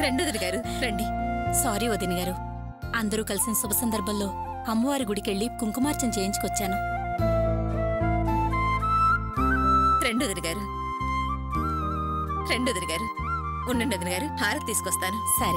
రెండోదిని గారు రండి సారీ వదిన గారు అందరూ కలిసిన శుభ సందర్భంలో అమ్మవారి గుడికెళ్ళి కుంకుమార్చన చేయించుకొచ్చాను రెండోదిని గారు రెండోదిని గారు ఉండండి వదిన గారు హారతి తీసుకొస్తాను సరే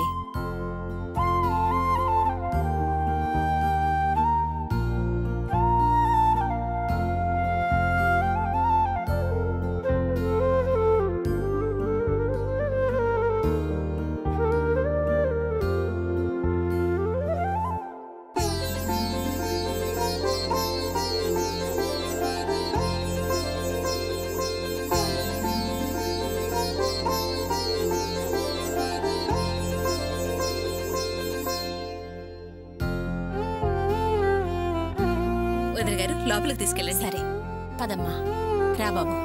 వదిన గారు లోపలికి తీసుకెళ్ళండి సరే పదమ్మా రా బాబు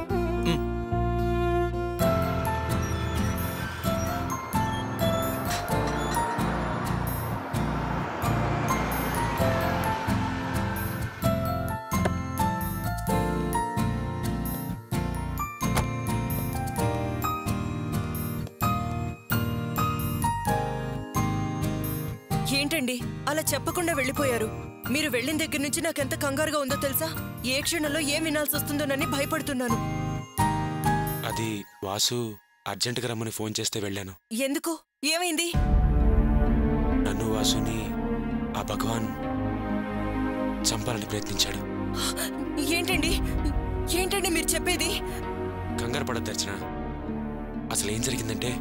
ఏంటండి అలా చెప్పకుండా వెళ్ళిపోయారు మీరు వెళ్ళిన దగ్గర నుంచి నాకెంత కంగారుగా ఉందో తెలుసా ఏ క్షణంలో ఏం వినాల్సి వస్తుందోనని భయపడుతున్నాను అది వాసు అర్జెంటుగా రమ్మని ఫోన్ చేస్తే వెళ్ళాను ఎందుకు ఏమైంది నన్ను వాసుని ఆ భగవాన్ చంపాలని ప్రయత్నించాడు ఏంటండి ఏంటండి మీరు చెప్పేది కంగారు పడద్దు అర్చన అసలు ఏం జరిగిందంటే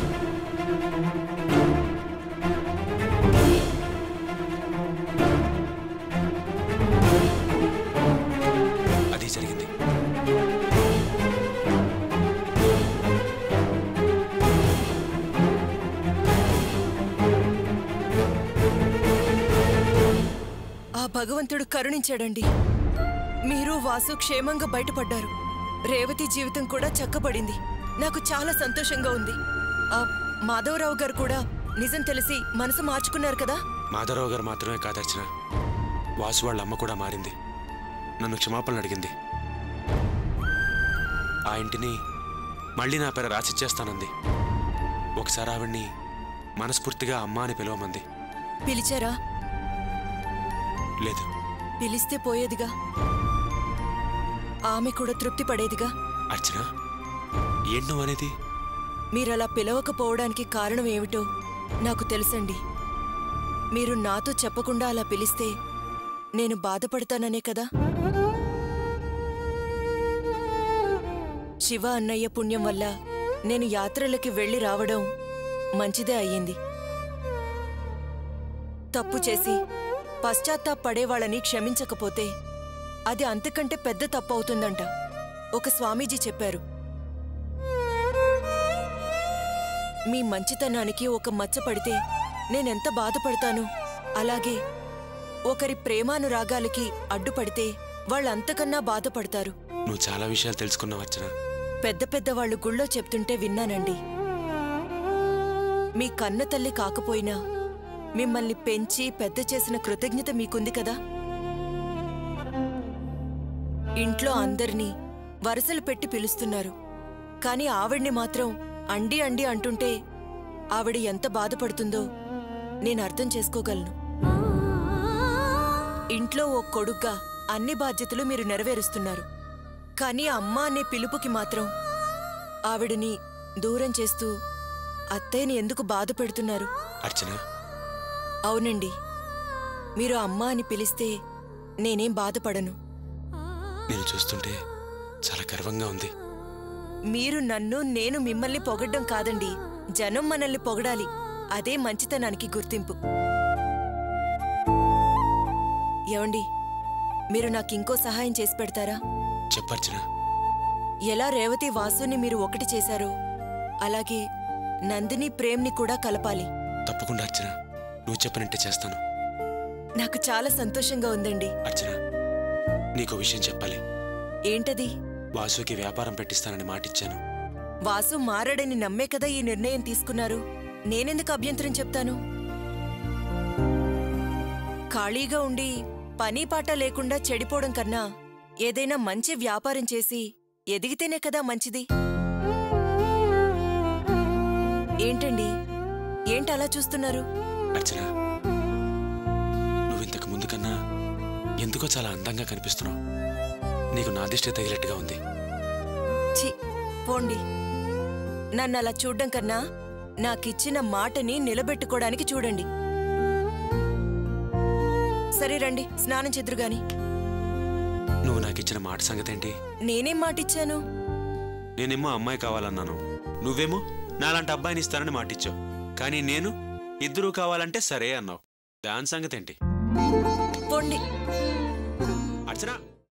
అది జరిగింది ఆ భగవంతుడు కరుణించాడండి మీరు వాసు క్షేమంగా బయటపడ్డారు రేవతి జీవితం కూడా చక్కబడింది నాకు చాలా సంతోషంగా ఉంది ఆ మాధవరావు గారు కూడా నిజం తెలిసి మనసు మార్చుకున్నారు కదా మాధవరావు గారు మాత్రమే కాదు అర్చన వాసు వాళ్ళ అమ్మ కూడా మారింది నన్ను క్షమాపణలు అడిగింది ఆ ఇంటిని మళ్ళీ నా పేర రాసిచ్చేస్తానంది ఒకసారి ఆవిడ్ని మనస్ఫూర్తిగా అమ్మ అని పిలవమంది పిలిచారా లేదు పిలిస్తే పోయేదిగా ఆమె కూడా తృప్తి పడేదిగా అర్చన ఏంటి నువ్వు అనేది మీరలా పిలవకపోవడానికి కారణం ఏమిటో నాకు తెలుసండి మీరు నాతో చెప్పకుండా అలా పిలిస్తే నేను బాధపడతాననే కదా శివ అన్నయ్య పుణ్యం వల్ల నేను యాత్రలకి వెళ్ళి రావడం మంచిదే అయ్యింది తప్పు చేసి పశ్చాత్తాపడేవాళ్ళని క్షమించకపోతే అది అంతకంటే పెద్ద తప్పు అవుతుందంట ఒక స్వామీజీ చెప్పారు మీ మంచితనానికి ఒక మచ్చ పడితే నేనెంత బాధపడతానో అలాగే ఒకరి ప్రేమానురాగాలకి అడ్డుపడితే వాళ్ళంతకన్నా బాధపడతారు నువ్వు చాలా విషయాలు తెలుసుకున్నావు అర్చన పెద్ద పెద్ద వాళ్ళు గుళ్ళో చెప్తుంటే విన్నానండి మీ కన్న తల్లి కాకపోయినా మిమ్మల్ని పెంచి పెద్ద చేసిన కృతజ్ఞత మీకుంది కదా ఇంట్లో అందరినీ వరసలు పెట్టి పిలుస్తున్నారు కానీ ఆవిడ్ని మాత్రం అండి అండి అంటుంటే ఆవిడ ఎంత బాధపడుతుందో నేను అర్థం చేసుకోగలను ఇంట్లో ఓ కొడుగ్గా అన్ని బాధ్యతలు మీరు నెరవేరుస్తున్నారు కానీ అమ్మ అనే పిలుపుకి మాత్రం ఆవిడని దూరం చేస్తూ అత్తయ్యని ఎందుకు బాధ పెడుతున్నారు అర్చన అవునండి మీరు అమ్మ అని పిలిస్తే నేనేం బాధపడను నేను చూస్తుంటే చాలా గర్వంగా ఉంది మీరు నన్ను నేను మిమ్మల్ని పొగడ్డం కాదండి జనం మనల్ని పొగడాలి అదే మంచితనానికి గుర్తింపు ఏమండి మీరు నాకింకో సహాయం చేసి పెడతారా చెప్పర్చన ఎలా రేవతి వాసుని మీరు ఒకటి చేశారో అలాగే నందిని ప్రేమ్ని కూడా కలపాలి తప్పకుండా అర్చన నువ్వు చెప్పినట్టే చేస్తాను నాకు చాలా సంతోషంగా ఉందండి అర్చన నీకో విషయం చెప్పాలి ఏంటది వాసుకి వ్యాపారం పెట్టిస్తానని మాటిచ్చాను వాసు మారడని నమ్మే కదా ఈ నిర్ణయం తీసుకున్నారు నేనెందుకు అభ్యంతరం చెప్తాను ఖాళీగా ఉండి పని పాట లేకుండా చెడిపోవడం కన్నా ఏదైనా మంచి వ్యాపారం చేసి ఎదిగితేనే కదా మంచిది ఏంటండి ఏంటి అలా చూస్తున్నారు అర్చన నువ్వు ఇంతకు ముందు కన్నా ఎందుకో చాలా అందంగా కనిపిస్తున్నావు నీకు నా దిష్టి తగినట్టుగా ఉంది ఛీ పోండి నన్ను అలా చూడ్డం కన్నా నాకిచ్చిన మాటని నిలబెట్టుకోవడానికి చూడండి సరే రండి స్నానం చెద్దురు గాని నువ్వు నాకు ఇచ్చిన మాట సంగతి ఏంటి నేనేం మాటిచ్చాను నేనేమో అమ్మాయి కావాలన్నాను నువ్వేమో నాలాంటి అబ్బాయిని ఇస్తానని మాటిచ్చావు కానీ నేను ఇద్దరూ కావాలంటే సరే అన్నావు దాని సంగతి ఏంటి పోండి అర్చన